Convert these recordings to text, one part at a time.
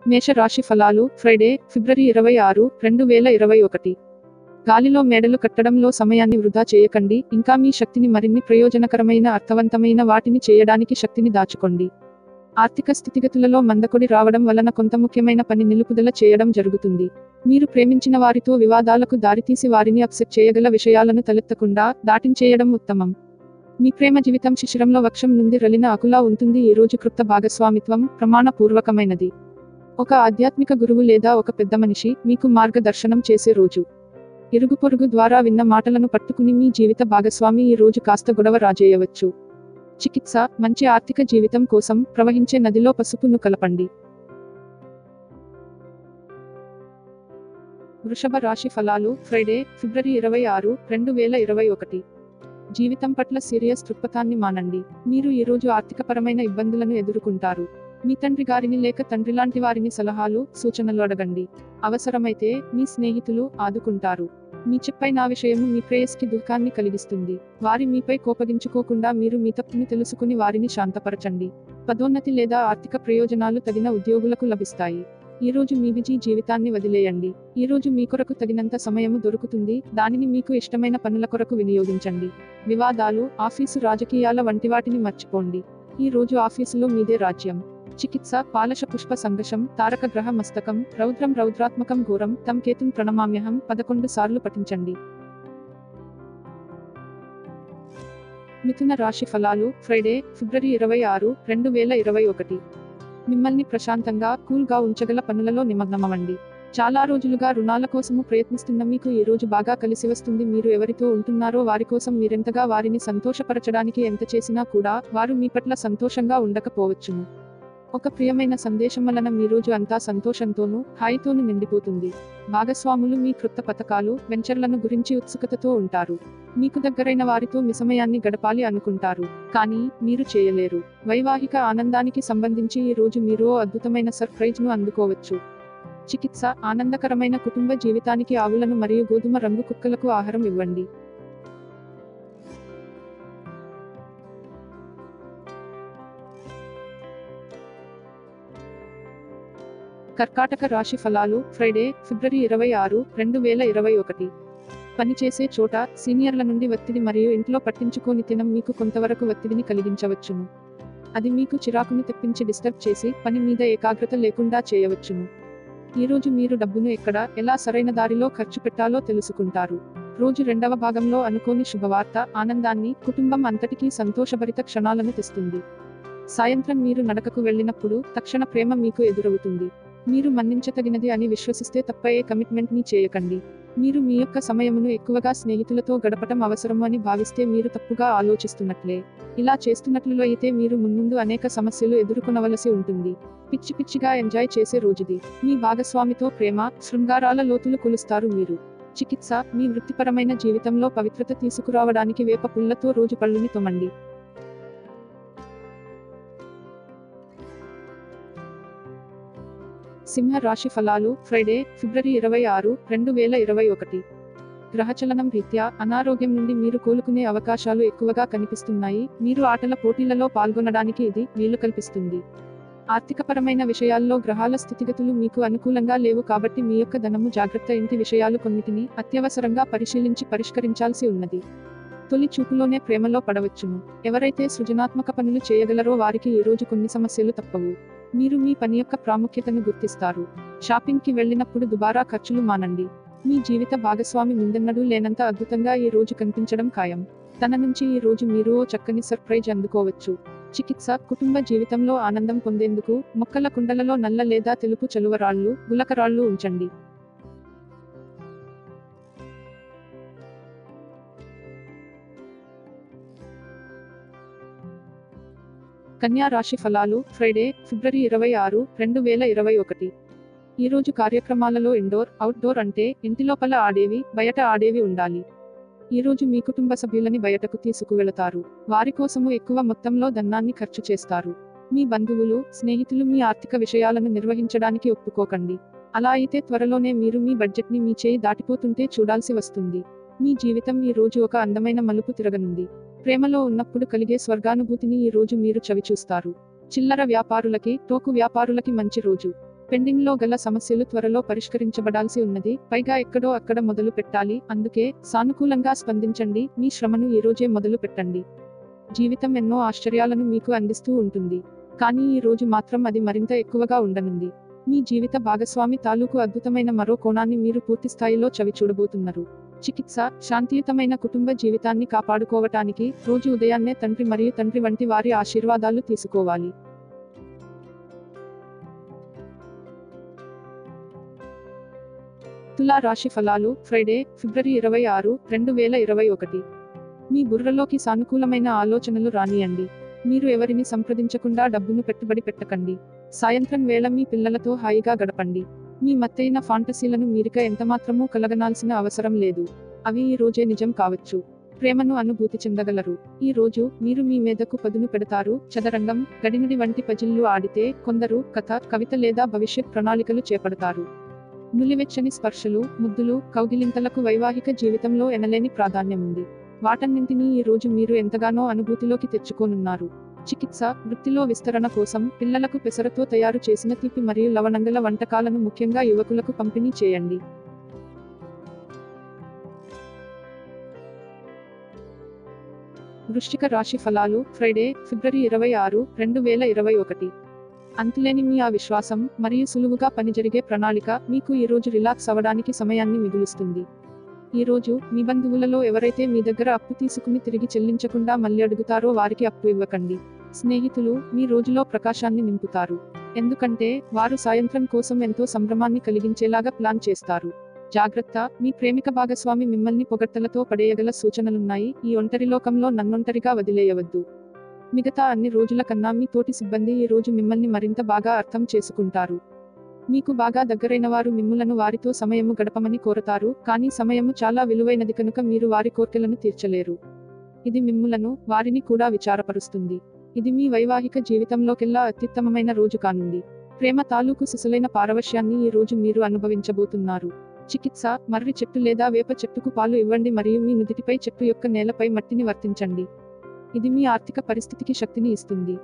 మేష రాశి ఫలాలు ఫ్రైడే ఫిబ్రవరి ఇరవై ఆరు రెండు వేల ఇరవై ఒకటి గాలిలో మేడలు కట్టడంలో సమయాన్ని వృధా చేయకండి ఇంకా మీ శక్తిని మరిన్ని ప్రయోజనకరమైన అర్థవంతమైన వాటిని చేయడానికి శక్తిని దాచుకోండి ఆర్థిక స్థితిగతులలో మందకొడి రావడం వలన కొంత ముఖ్యమైన పని నిలుపుదల చేయడం జరుగుతుంది మీరు ప్రేమించిన వారితో వివాదాలకు దారితీసి వారిని అప్సెట్ చేయగల విషయాలను తలెత్తకుండా దాటించేయడం ఉత్తమం మీ ప్రేమ జీవితం శిశిరంలో వక్షం నుండి రలిన అకులా ఉంటుంది ఈ రోజు కృప్త భాగస్వామిత్వం ప్రమాణపూర్వకమైనది ఒక ఆధ్యాత్మిక గురువు లేదా ఒక పెద్ద మనిషి మీకు మార్గదర్శనం చేసే రోజు ఇరుగు పొరుగు ద్వారా విన్న మాటలను పట్టుకుని మీ జీవిత భాగస్వామి ఈ రోజు కాస్త గొడవ రాజేయవచ్చు చికిత్స మంచి ఆర్థిక జీవితం కోసం ప్రవహించే నదిలో పసుపును కలపండి వృషభ రాశి ఫలాలు ఫ్రైడే ఫిబ్రవరి ఇరవై ఆరు రెండు వేల ఇరవై ఒకటి జీవితం పట్ల సీరియస్ దృక్పథాన్ని మానండి మీరు ఈ రోజు ఆర్థికపరమైన ఇబ్బందులను ఎదుర్కొంటారు మీ తండ్రి గారిని లేక తండ్రి లాంటి వారిని సలహాలు సూచనలు అడగండి అవసరమైతే మీ స్నేహితులు ఆదుకుంటారు మీ చెప్పై నా విషయము మీ ప్రేయస్కి దుఃఖాన్ని కలిగిస్తుంది వారి మీపై కోపగించుకోకుండా మీరు మీ తప్పుని తెలుసుకుని వారిని శాంతపరచండి పదోన్నతి లేదా ఆర్థిక ప్రయోజనాలు తగిన ఉద్యోగులకు లభిస్తాయి ఈ రోజు మీ బిజీ జీవితాన్ని వదిలేయండి ఈ రోజు మీ కొరకు తగినంత సమయము దొరుకుతుంది దానిని మీకు ఇష్టమైన పనుల కొరకు వినియోగించండి వివాదాలు ఆఫీసు రాజకీయాల వంటి వాటిని మర్చిపోండి ఈ రోజు ఆఫీసులో మీదే రాజ్యం చికిత్స పాలశ పుష్ప సంఘర్షం తారక గ్రహ మస్తకం రౌద్రం రౌద్రాత్మకం ఘోరం తం కేతుం ప్రణమామ్యహం పదకొండు సార్లు పఠించండి మిథున రాశి ఫలాలు ఫ్రైడే ఫిబ్రవరి ఇరవై ఆరు రెండు వేల ఇరవై ఒకటి మిమ్మల్ని ప్రశాంతంగా కూల్గా ఉంచగల పనులలో నిమగ్నమవ్వండి చాలా రోజులుగా రుణాల కోసము ప్రయత్నిస్తున్న మీకు ఈ రోజు బాగా కలిసి వస్తుంది మీరు ఎవరితో ఉంటున్నారో వారి కోసం మీరెంతగా వారిని సంతోషపరచడానికి ఎంత చేసినా కూడా వారు మీ పట్ల సంతోషంగా ఉండకపోవచ్చును ఒక ప్రియమైన సందేశం వలన మీ రోజు అంతా సంతోషంతోనూ హాయితోనూ నిండిపోతుంది భాగస్వాములు మీ కృత పథకాలు వెంచర్లను గురించి ఉత్సుకతతో ఉంటారు మీకు దగ్గరైన వారితో మిసమయాన్ని గడపాలి అనుకుంటారు కానీ మీరు చేయలేరు వైవాహిక ఆనందానికి సంబంధించి ఈ రోజు మీరు ఓ అద్భుతమైన సర్ప్రైజ్ ను అందుకోవచ్చు చికిత్స ఆనందకరమైన కుటుంబ జీవితానికి ఆవులను మరియు గోధుమ రంగు కుక్కలకు ఆహారం ఇవ్వండి కర్కాటక రాశి ఫలాలు ఫ్రైడే ఫిబ్రవరి ఇరవై ఆరు రెండు వేల ఇరవై ఒకటి పనిచేసే చోట సీనియర్ల నుండి ఒత్తిడి మరియు ఇంట్లో పట్టించుకోని తినం మీకు కొంతవరకు ఒత్తిడిని కలిగించవచ్చును అది మీకు చిరాకును తెప్పించి డిస్టర్బ్ చేసి పని మీద ఏకాగ్రత లేకుండా చేయవచ్చును ఈ రోజు మీరు డబ్బును ఎక్కడ ఎలా సరైన దారిలో ఖర్చు పెట్టాలో తెలుసుకుంటారు రోజు రెండవ భాగంలో అనుకోని శుభవార్త ఆనందాన్ని కుటుంబం అంతటికీ సంతోషభరిత క్షణాలను తెస్తుంది సాయంత్రం మీరు నడకకు వెళ్ళినప్పుడు తక్షణ ప్రేమ మీకు ఎదురవుతుంది మీరు మన్నించతగినది అని విశ్వసిస్తే తప్ప ఏ కమిట్మెంట్ ని చేయకండి మీరు మీ యొక్క సమయమును ఎక్కువగా స్నేహితులతో గడపటం అవసరము అని భావిస్తే మీరు తప్పుగా ఆలోచిస్తున్నట్లే ఇలా చేస్తున్నట్లు అయితే మీరు మున్ముందు అనేక సమస్యలు ఎదుర్కొనవలసి ఉంటుంది పిచ్చి పిచ్చిగా ఎంజాయ్ చేసే రోజుది మీ భాగస్వామితో ప్రేమ శృంగారాల లోతులు కొలుస్తారు మీరు చికిత్స మీ వృత్తిపరమైన జీవితంలో పవిత్రత తీసుకురావడానికి వేప పుల్లతో రోజు పళ్ళుని తొమండి సింహ రాశి ఫలాలు ఫ్రైడే ఫిబ్రవరి ఇరవై ఆరు రెండు వేల ఇరవై ఒకటి గ్రహచలనం రీత్యా అనారోగ్యం నుండి మీరు కోలుకునే అవకాశాలు ఎక్కువగా కనిపిస్తున్నాయి మీరు ఆటల పోటీలలో పాల్గొనడానికి ఇది వీలు కల్పిస్తుంది ఆర్థికపరమైన విషయాల్లో గ్రహాల స్థితిగతులు మీకు అనుకూలంగా లేవు కాబట్టి మీ యొక్క ధనము జాగ్రత్త ఇంటి విషయాలు కొన్నిటిని అత్యవసరంగా పరిశీలించి పరిష్కరించాల్సి ఉన్నది తొలి చూపులోనే ప్రేమలో పడవచ్చును ఎవరైతే సృజనాత్మక పనులు చేయగలరో వారికి ఈ రోజు కొన్ని సమస్యలు తప్పవు మీరు మీ పని యొక్క ప్రాముఖ్యతను గుర్తిస్తారు షాపింగ్కి వెళ్ళినప్పుడు దుబారా ఖర్చులు మానండి మీ జీవిత భాగస్వామి ముందెన్నడూ లేనంత అద్భుతంగా ఈ రోజు కనిపించడం ఖాయం తన నుంచి ఈ రోజు మీరు ఓ చక్కని సర్ప్రైజ్ అందుకోవచ్చు చికిత్స కుటుంబ జీవితంలో ఆనందం పొందేందుకు మొక్కల కుండలలో నల్ల లేదా తెలుపు చలువరాళ్ళు గులకరాళ్ళు ఉంచండి కన్యా రాశి ఫలాలు ఫ్రైడే ఫిబ్రవరి ఇరవై ఆరు రెండు వేల ఇరవై ఒకటి ఈ రోజు కార్యక్రమాలలో ఇండోర్ అవుట్డోర్ అంటే ఇంటి లోపల ఆడేవి బయట ఆడేవి ఉండాలి ఈ రోజు మీ కుటుంబ సభ్యులని బయటకు తీసుకువెళతారు వారి కోసము ఎక్కువ మొత్తంలో ధనాన్ని ఖర్చు చేస్తారు మీ బంధువులు స్నేహితులు మీ ఆర్థిక విషయాలను నిర్వహించడానికి ఒప్పుకోకండి అలా అయితే త్వరలోనే మీరు మీ బడ్జెట్ని మీ చేయి దాటిపోతుంటే చూడాల్సి వస్తుంది మీ జీవితం ఈ రోజు ఒక అందమైన మలుపు తిరగనుంది ప్రేమలో ఉన్నప్పుడు కలిగే స్వర్గానుభూతిని ఈ రోజు మీరు చవిచూస్తారు చిల్లర వ్యాపారులకి టోకు వ్యాపారులకి మంచి రోజు పెండింగ్లో గల సమస్యలు త్వరలో పరిష్కరించబడాల్సి ఉన్నది పైగా ఎక్కడో అక్కడ మొదలు పెట్టాలి అందుకే సానుకూలంగా స్పందించండి మీ శ్రమను ఈ రోజే మొదలు పెట్టండి జీవితం ఎన్నో ఆశ్చర్యాలను మీకు అందిస్తూ ఉంటుంది కానీ ఈ రోజు మాత్రం అది మరింత ఎక్కువగా ఉండనుంది మీ జీవిత భాగస్వామి తాలూకు అద్భుతమైన మరో కోణాన్ని మీరు పూర్తి స్థాయిలో చవి చూడబోతున్నారు చికిత్స శాంతియుతమైన కుటుంబ జీవితాన్ని కాపాడుకోవటానికి రోజు ఉదయాన్నే తండ్రి మరియు తండ్రి వంటి వారి ఆశీర్వాదాలు తీసుకోవాలి తులా రాశి ఫలాలు ఫ్రైడే ఫిబ్రవరి ఇరవై ఆరు రెండు వేల ఇరవై ఒకటి మీ బుర్రలోకి సానుకూలమైన ఆలోచనలు రానియండి మీరు ఎవరిని సంప్రదించకుండా డబ్బును పెట్టుబడి పెట్టకండి సాయంత్రం వేళ మీ పిల్లలతో హాయిగా గడపండి మీ మత్తైన ఫాంటసీలను మీరిక ఎంతమాత్రమూ కలగనాల్సిన అవసరం లేదు అవి ఈ రోజే నిజం కావచ్చు ప్రేమను అనుభూతి చెందగలరు ఈ రోజు మీరు మీ మీదకు పదును పెడతారు చదరంగం గడినుడి వంటి పజిల్లు ఆడితే కొందరు కథ కవిత లేదా భవిష్యత్ ప్రణాళికలు చేపడతారు నులివెచ్చని స్పర్శలు ముద్దులు కౌగిలింతలకు వైవాహిక జీవితంలో ఎనలేని ప్రాధాన్యముంది వాటన్నింటినీ ఈ రోజు మీరు ఎంతగానో అనుభూతిలోకి తెచ్చుకోనున్నారు చికిత్స వృత్తిలో విస్తరణ కోసం పిల్లలకు పెసరతో తయారు చేసిన తీపి మరియు లవణంగల వంటకాలను ముఖ్యంగా యువకులకు పంపిణీ చేయండి వృశ్చిక రాశి ఫలాలు ఫ్రైడే ఫిబ్రవరి ఇరవై ఆరు రెండు వేల ఇరవై ఒకటి అంతులేని మీ ఆ విశ్వాసం మరియు సులువుగా పని జరిగే ప్రణాళిక మీకు ఈ రోజు రిలాక్స్ అవ్వడానికి సమయాన్ని మిగులుస్తుంది ఈ రోజు మీ బంధువులలో ఎవరైతే మీ దగ్గర అప్పు తీసుకుని తిరిగి చెల్లించకుండా మళ్ళీ అడుగుతారో వారికి అప్పు ఇవ్వకండి స్నేహితులు మీ రోజులో ప్రకాశాన్ని నింపుతారు ఎందుకంటే వారు సాయంత్రం కోసం ఎంతో సంభ్రమాన్ని కలిగించేలాగా ప్లాన్ చేస్తారు జాగ్రత్త మీ ప్రేమిక భాగస్వామి మిమ్మల్ని పొగడ్తలతో పడేయగల సూచనలున్నాయి ఈ ఒంటరి లోకంలో నన్నొంటరిగా వదిలేయవద్దు మిగతా అన్ని రోజుల కన్నా మీ తోటి సిబ్బంది ఈ రోజు మిమ్మల్ని మరింత బాగా అర్థం చేసుకుంటారు మీకు బాగా దగ్గరైన వారు మిమ్ములను వారితో సమయము గడపమని కోరతారు కానీ సమయము చాలా విలువైనది కనుక మీరు వారి కోర్కెలను తీర్చలేరు ఇది మిమ్ములను వారిని కూడా విచారపరుస్తుంది ఇది మీ వైవాహిక జీవితంలోకెల్లా అత్యుత్తమమైన రోజు కానుంది ప్రేమ తాలూకు సిసులైన పారవశ్యాన్ని ఈ రోజు మీరు అనుభవించబోతున్నారు చికిత్స మర్రి చెట్టు లేదా వేప చెట్టుకు పాలు ఇవ్వండి మరియు మీ నుదిటిపై చెట్టు యొక్క నేలపై మట్టిని వర్తించండి ఇది మీ ఆర్థిక పరిస్థితికి శక్తిని ఇస్తుంది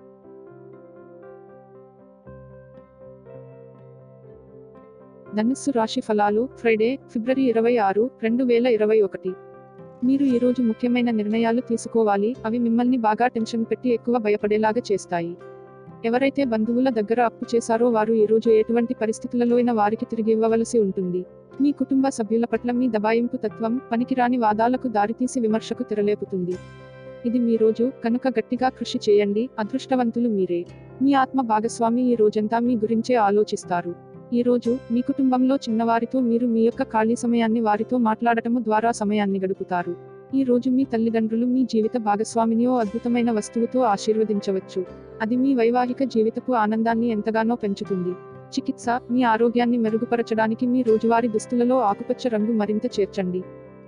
ధనుస్సు రాశి ఫలాలు ఫ్రైడే ఫిబ్రవరి ఇరవై ఆరు రెండు వేల ఇరవై ఒకటి మీరు ఈరోజు ముఖ్యమైన నిర్ణయాలు తీసుకోవాలి అవి మిమ్మల్ని బాగా టెన్షన్ పెట్టి ఎక్కువ భయపడేలాగా చేస్తాయి ఎవరైతే బంధువుల దగ్గర అప్పు చేశారో వారు ఈరోజు ఎటువంటి పరిస్థితులలోనైనా వారికి తిరిగి ఇవ్వవలసి ఉంటుంది మీ కుటుంబ సభ్యుల పట్ల మీ దబాయింపు తత్వం పనికిరాని వాదాలకు దారితీసి విమర్శకు తెరలేపుతుంది ఇది మీ రోజు కనుక గట్టిగా కృషి చేయండి అదృష్టవంతులు మీరే మీ ఆత్మ భాగస్వామి ఈ రోజంతా మీ గురించే ఆలోచిస్తారు ఈ రోజు మీ కుటుంబంలో చిన్నవారితో మీరు మీ యొక్క ఖాళీ సమయాన్ని వారితో మాట్లాడటము ద్వారా సమయాన్ని గడుపుతారు ఈ రోజు మీ తల్లిదండ్రులు మీ జీవిత భాగస్వామిని ఓ అద్భుతమైన వస్తువుతో ఆశీర్వదించవచ్చు అది మీ వైవాహిక జీవితపు ఆనందాన్ని ఎంతగానో పెంచుతుంది చికిత్స మీ ఆరోగ్యాన్ని మెరుగుపరచడానికి మీ రోజువారీ దుస్తులలో ఆకుపచ్చ రంగు మరింత చేర్చండి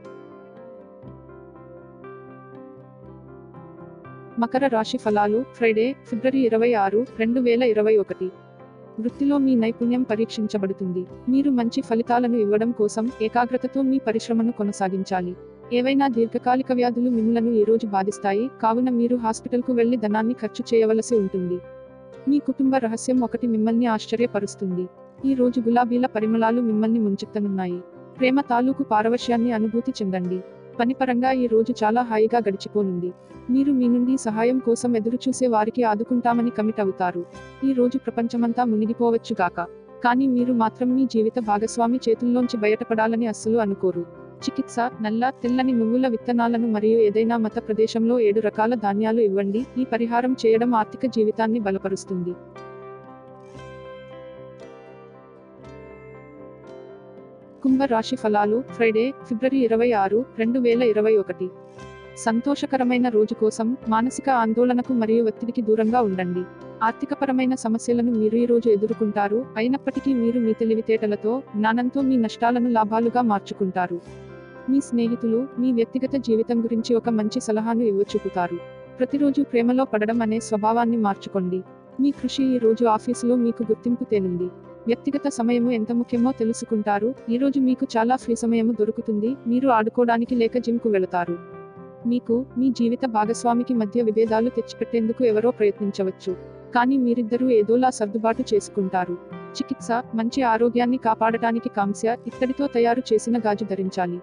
మకర రాశి ఫలాలు ఫ్రైడే ఫిబ్రవరి ఇరవై ఆరు రెండు వేల ఇరవై ఒకటి వృత్తిలో మీ నైపుణ్యం పరీక్షించబడుతుంది మీరు మంచి ఫలితాలను ఇవ్వడం కోసం ఏకాగ్రతతో మీ పరిశ్రమను కొనసాగించాలి ఏవైనా దీర్ఘకాలిక వ్యాధులు మిమ్మలను ఈ రోజు బాధిస్తాయి కావున మీరు హాస్పిటల్కు వెళ్లి ధనాన్ని ఖర్చు చేయవలసి ఉంటుంది మీ కుటుంబ రహస్యం ఒకటి మిమ్మల్ని ఆశ్చర్యపరుస్తుంది ఈ రోజు గులాబీల పరిమళాలు మిమ్మల్ని ముంచెత్తనున్నాయి ప్రేమ తాలూకు పారవశ్యాన్ని అనుభూతి చెందండి పనిపరంగా ఈ రోజు చాలా హాయిగా గడిచిపోనుంది మీరు మీ నుండి సహాయం కోసం ఎదురుచూసే వారికి ఆదుకుంటామని కమిట్ అవుతారు ఈ రోజు ప్రపంచమంతా మునిగిపోవచ్చుగాక కానీ మీరు మాత్రం మీ జీవిత భాగస్వామి చేతుల్లోంచి బయటపడాలని అస్సలు అనుకోరు చికిత్స నల్ల తెల్లని నువ్వుల విత్తనాలను మరియు ఏదైనా మత ప్రదేశంలో ఏడు రకాల ధాన్యాలు ఇవ్వండి ఈ పరిహారం చేయడం ఆర్థిక జీవితాన్ని బలపరుస్తుంది కుంభ రాశి ఫలాలు ఫ్రైడే ఫిబ్రవరి ఇరవై ఆరు రెండు వేల ఇరవై ఒకటి సంతోషకరమైన రోజు కోసం మానసిక ఆందోళనకు మరియు ఒత్తిడికి దూరంగా ఉండండి ఆర్థికపరమైన సమస్యలను మీరు ఈ రోజు ఎదుర్కొంటారు అయినప్పటికీ మీరు మీ తెలివితేటలతో జ్ఞానంతో మీ నష్టాలను లాభాలుగా మార్చుకుంటారు మీ స్నేహితులు మీ వ్యక్తిగత జీవితం గురించి ఒక మంచి సలహాను ఇవ్వచూపుతారు ప్రతిరోజు ప్రేమలో పడడం అనే స్వభావాన్ని మార్చుకోండి మీ కృషి ఈ రోజు ఆఫీసులో మీకు గుర్తింపు తేనుంది వ్యక్తిగత సమయము ఎంత ముఖ్యమో తెలుసుకుంటారు ఈ రోజు మీకు చాలా ఫ్రీ సమయము దొరుకుతుంది మీరు ఆడుకోవడానికి లేక జిమ్కు వెళతారు మీకు మీ జీవిత భాగస్వామికి మధ్య విభేదాలు తెచ్చిపెట్టేందుకు ఎవరో ప్రయత్నించవచ్చు కానీ మీరిద్దరూ ఏదోలా సర్దుబాటు చేసుకుంటారు చికిత్స మంచి ఆరోగ్యాన్ని కాపాడటానికి కాంస్య ఇత్తడితో తయారు చేసిన గాజు ధరించాలి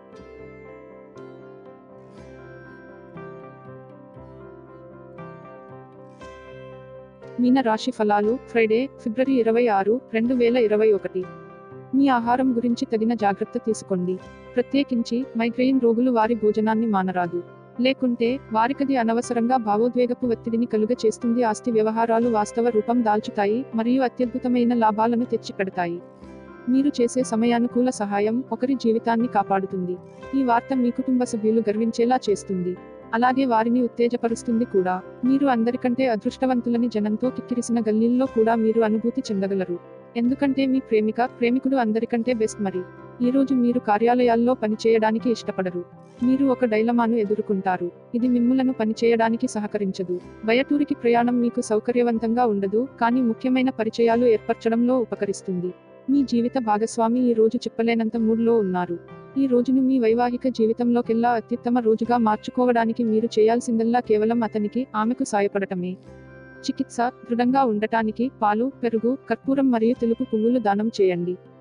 మీన రాశి ఫలాలు ఫ్రైడే ఫిబ్రవరి ఇరవై ఆరు రెండు వేల ఇరవై ఒకటి మీ ఆహారం గురించి తగిన జాగ్రత్త తీసుకోండి ప్రత్యేకించి మైగ్రెయిన్ రోగులు వారి భోజనాన్ని మానరాదు లేకుంటే వారికది అనవసరంగా భావోద్వేగపు ఒత్తిడిని కలుగ చేస్తుంది ఆస్తి వ్యవహారాలు వాస్తవ రూపం దాల్చుతాయి మరియు అత్యద్భుతమైన లాభాలను తెచ్చిపెడతాయి మీరు చేసే సమయానుకూల సహాయం ఒకరి జీవితాన్ని కాపాడుతుంది ఈ వార్త మీ కుటుంబ సభ్యులు గర్వించేలా చేస్తుంది అలాగే వారిని ఉత్తేజపరుస్తుంది కూడా మీరు అందరికంటే అదృష్టవంతులని జనంతో కిక్కిరిసిన గల్లీల్లో కూడా మీరు అనుభూతి చెందగలరు ఎందుకంటే మీ ప్రేమిక ప్రేమికుడు అందరికంటే బెస్ట్ మరి ఈ రోజు మీరు కార్యాలయాల్లో పనిచేయడానికి ఇష్టపడరు మీరు ఒక డైలమాను ఎదుర్కొంటారు ఇది మిమ్ములను పనిచేయడానికి సహకరించదు బయటూరికి ప్రయాణం మీకు సౌకర్యవంతంగా ఉండదు కానీ ముఖ్యమైన పరిచయాలు ఏర్పరచడంలో ఉపకరిస్తుంది మీ జీవిత భాగస్వామి ఈ రోజు చెప్పలేనంత మూడ్లో ఉన్నారు ఈ రోజును మీ వైవాహిక జీవితంలోకెల్లా అత్యుత్తమ రోజుగా మార్చుకోవడానికి మీరు చేయాల్సిందల్లా కేవలం అతనికి ఆమెకు సాయపడటమే చికిత్స దృఢంగా ఉండటానికి పాలు పెరుగు కర్పూరం మరియు తెలుపు పువ్వులు దానం చేయండి